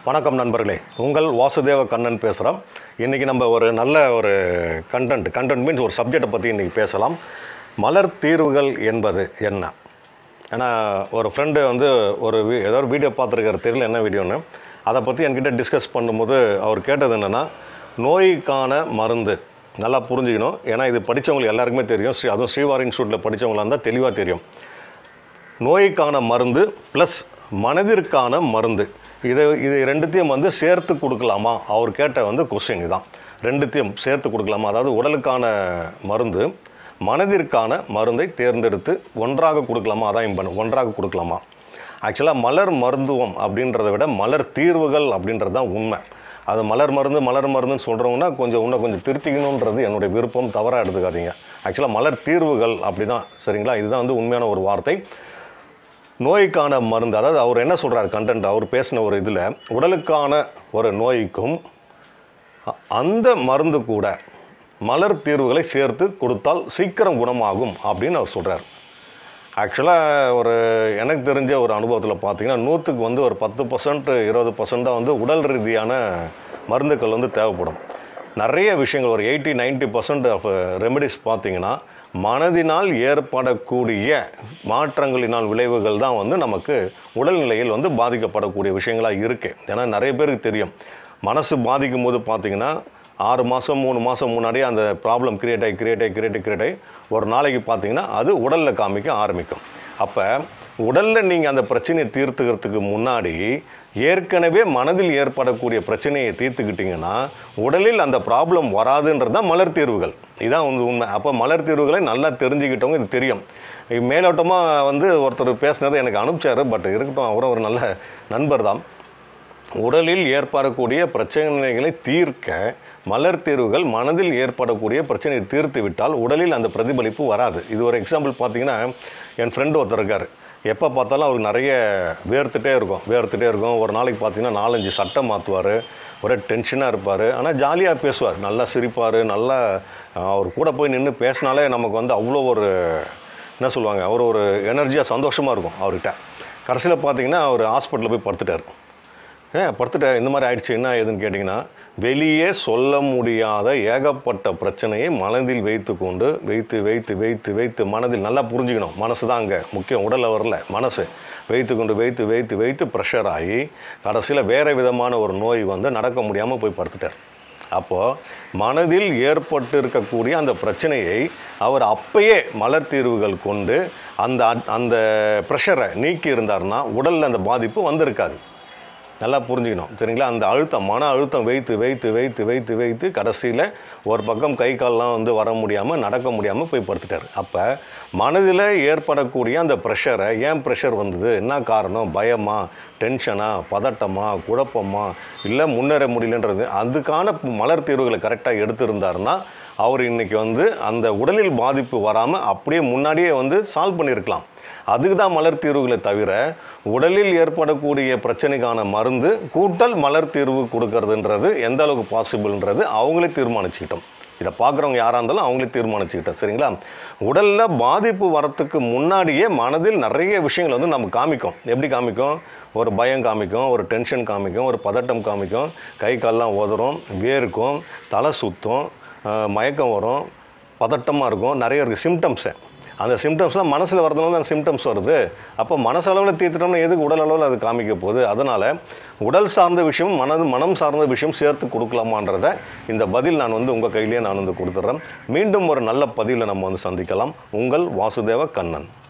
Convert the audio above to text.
வணக்கம் நண்பர்களே உங்கள் வாசுதேவ கண்ணன் பேசுகிறோம் இன்றைக்கி நம்ம ஒரு நல்ல ஒரு கண்டென்ட் கண்டென்ட் மீன்ஸ் ஒரு சப்ஜெக்டை பற்றி இன்றைக்கி பேசலாம் மலர் தீர்வுகள் என்பது என்ன ஏன்னா ஒரு ஃப்ரெண்டு வந்து ஒரு வீ ஏதோ ஒரு வீடியோ பார்த்துருக்காரு தெரியல என்ன வீடியோன்னு அதை பற்றி என்கிட்ட டிஸ்கஸ் பண்ணும்போது அவர் கேட்டது என்னென்னா நோய்க்கான மருந்து நல்லா புரிஞ்சுக்கணும் ஏன்னா இது படித்தவங்களுக்கு எல்லாருக்குமே தெரியும் ஸ்ரீ அதுவும் ஸ்ரீவாரி இன்ஸ்டியூட்டில் படித்தவங்களாக இருந்தால் தெளிவாக தெரியும் நோய்க்கான மருந்து ப்ளஸ் மனதிற்கான மருந்து இதை இது ரெண்டுத்தையும் வந்து சேர்த்து கொடுக்கலாமா அவர் கேட்ட வந்து கொஸ்டின் இதுதான் ரெண்டுத்தையும் சேர்த்து கொடுக்கலாமா அதாவது உடலுக்கான மருந்து மனதிற்கான மருந்தை தேர்ந்தெடுத்து ஒன்றாக கொடுக்கலாமா அதான் இம்பன் ஒன்றாக கொடுக்கலாமா ஆக்சுவலாக மலர் மருந்துவம் அப்படின்றத விட மலர் தீர்வுகள் அப்படின்றது தான் உண்மை அது மலர் மருந்து மலர் மருந்துன்னு சொல்கிறவங்கன்னா கொஞ்சம் இன்னும் கொஞ்சம் திருத்திக்கணுன்றது என்னுடைய விருப்பம் தவறாக எடுத்துக்காதீங்க ஆக்சுவலாக மலர் தீர்வுகள் அப்படி தான் சரிங்களா இதுதான் வந்து உண்மையான ஒரு வார்த்தை நோய்க்கான மருந்து அதாவது அவர் என்ன சொல்கிறார் கண்டென்ட் அவர் பேசின ஒரு இதில் உடலுக்கான ஒரு நோய்க்கும் அ- அந்த மருந்து கூட மலர் தீர்வுகளை சேர்த்து கொடுத்தால் சீக்கிரம் குணமாகும் அப்படின்னு அவர் சொல்கிறார் ஆக்சுவலாக ஒரு எனக்கு தெரிஞ்ச ஒரு அனுபவத்தில் பார்த்தீங்கன்னா நூற்றுக்கு வந்து ஒரு பத்து பர்சன்ட் இருபது பர்சன்ட் தான் வந்து உடல் ரீதியான மருந்துக்கள் வந்து தேவைப்படும் நிறைய விஷயங்கள் ஒரு எயிட்டி 90% பர்சன்ட் ஆஃப் ரெமெடிஸ் பார்த்தீங்கன்னா மனதினால் ஏற்படக்கூடிய மாற்றங்களினால் விளைவுகள் தான் வந்து நமக்கு உடல்நிலையில் வந்து பாதிக்கப்படக்கூடிய விஷயங்களாக இருக்குது ஏன்னா நிறைய பேருக்கு தெரியும் மனசு பாதிக்கும் போது பார்த்தீங்கன்னா ஆறு மாதம் மூணு மாதம் முன்னாடியே அந்த ப்ராப்ளம் கிரியேட் ஆகி கிரியேட் ஆகி கிரியேட் ஆகி கிரியேட் ஆகி ஒரு நாளைக்கு பார்த்தீங்கன்னா அது உடலில் காமிக்க ஆரம்பிக்கும் அப்போ உடலில் நீங்கள் அந்த பிரச்சனையை தீர்த்துக்கிறதுக்கு முன்னாடி ஏற்கனவே மனதில் ஏற்படக்கூடிய பிரச்சனையை தீர்த்துக்கிட்டிங்கன்னா உடலில் அந்த ப்ராப்ளம் வராதுன்றது தான் மலர் தீர்வுகள் இதான் வந்து உண்மை அப்போ மலர் தீர்வுகளை நல்லா தெரிஞ்சுக்கிட்டவங்க இது தெரியும் மேலோட்டமாக வந்து ஒருத்தர் பேசினதை எனக்கு அனுப்பிச்சாரு பட் இருக்கட்டும் அவரும் ஒரு நல்ல நண்பர் தான் உடலில் ஏற்படக்கூடிய பிரச்சனைகளை தீர்க்க மலர் தீர்வுகள் மனதில் ஏற்படக்கூடிய பிரச்சனையை தீர்த்து விட்டால் உடலில் அந்த பிரதிபலிப்பு வராது இது ஒரு எக்ஸாம்பிள் பார்த்தீங்கன்னா என் ஃப்ரெண்டு ஒருத்தர் இருக்கார் எப்போ பார்த்தாலும் அவருக்கு நிறைய வேர்த்துட்டே இருக்கும் வேர்த்துட்டே இருக்கும் ஒரு நாளைக்கு பார்த்தீங்கன்னா நாலஞ்சு சட்டை மாற்றுவார் ஒரே டென்ஷனாக இருப்பார் ஆனால் ஜாலியாக பேசுவார் நல்லா சிரிப்பார் நல்லா அஹ், அவர் கூட போய் நின்று பேசினாலே நமக்கு வந்து அவ்வளோ ஒரு என்ன சொல்லுவாங்க அவர் ஒரு எனர்ஜியாக சந்தோஷமாக இருக்கும் அவர்கிட்ட கடைசியில் பார்த்தீங்கன்னா அவர் ஹாஸ்பிட்டலில் போய் படுத்துட்டார் ஏன் படுத்துட்டேன் இந்த மாதிரி ஆயிடுச்சு என்ன ஏதுன்னு கேட்டிங்கன்னா வெளியே சொல்ல முடியாத ஏகப்பட்ட பிரச்சனையை மனதில் வைத்து கொண்டு வைத்து வைத்து வைத்து வைத்து மனதில் நல்லா புரிஞ்சுக்கணும் மனசு தான் அங்கே முக்கியம் உடலில் வரல மனசு வைத்து கொண்டு வைத்து வைத்து வைத்து ப்ரெஷர் ஆகி கடைசியில் வேறு விதமான ஒரு நோய் வந்து நடக்க முடியாமல் போய் படுத்துட்டார் அப்போது மனதில் ஏற்பட்டு இருக்கக்கூடிய அந்த பிரச்சனையை அவர் அப்பயே மலர் தீர்வுகள் கொண்டு அந்த அட்- அந்த ப்ரெஷரை நீக்கி இருந்தார்னா உடலில் அந்த பாதிப்பு வந்திருக்காது நல்லா புரிஞ்சுக்கணும் சரிங்களா அந்த அழுத்தம் மன அழுத்தம் வைத்து வைத்து வைத்து வைத்து வைத்து கடைசியில் ஒரு பக்கம் கை கால்லாம் வந்து வர முடியாமல் நடக்க முடியாமல் போய் படுத்துட்டார் அப்போ மனதில் ஏற்படக்கூடிய அந்த ப்ரெஷரை ஏன் ப்ரெஷர் வந்தது என்ன காரணம் பயமா டென்ஷனா பதட்டமா குழப்பமா இல்லை முன்னேற முடியலன்றது அதுக்கான மலர் தீர்வுகளை கரெக்டாக எடுத்திருந்தாருன்னா அவர் இன்னைக்கு வந்து அந்த உடலில் பாதிப்பு வராமல் அப்படியே முன்னாடியே வந்து சால்வ் பண்ணியிருக்கலாம் அதுக்கு தான் மலர் தீர்வுகளை தவிர உடலில் ஏற்படக்கூடிய பிரச்சனைக்கான மருந்து கூட்டல் மலர் தீர்வு கொடுக்கறதுன்றது எந்த அளவுக்கு பாசிபிள்ன்றது அவங்களே தீர்மானிச்சுக்கிட்டோம் இதை பார்க்குறவங்க யாராக இருந்தாலும் அவங்களே தீர்மானிச்சுக்கிட்டோம் சரிங்களா உடலில் பாதிப்பு வரத்துக்கு முன்னாடியே மனதில் நிறைய விஷயங்கள் வந்து நம்ம காமிக்கும் எப்படி காமிக்கும் ஒரு பயம் காமிக்கும் ஒரு டென்ஷன் காமிக்கும் ஒரு பதட்டம் காமிக்கும் கை கால்லாம் உதறும் வேர்க்கும் தலை சுத்தும் அஹ், மயக்கம் வரும் பதட்டமாக இருக்கும் நிறைய இருக்குது சிம்டம்ஸு அந்த சிம்டம்ஸ்லாம் மனசில் வரதுனால தான் சிம்டம்ஸ் வருது அப்போ மனசளவில் தீர்த்துட்டோம்னா எதுக்கு உடல் அளவில் அது காமிக்க போகுது அதனால் உடல் சார்ந்த விஷயம் மனது மனம் சார்ந்த விஷயம் சேர்த்து கொடுக்கலாமான்றத இந்த பதில் நான் வந்து உங்கள் கையிலேயே நான் வந்து கொடுத்துட்றேன் மீண்டும் ஒரு நல்ல பதிவில் நம்ம வந்து சந்திக்கலாம் உங்கள் வாசுதேவ கண்ணன்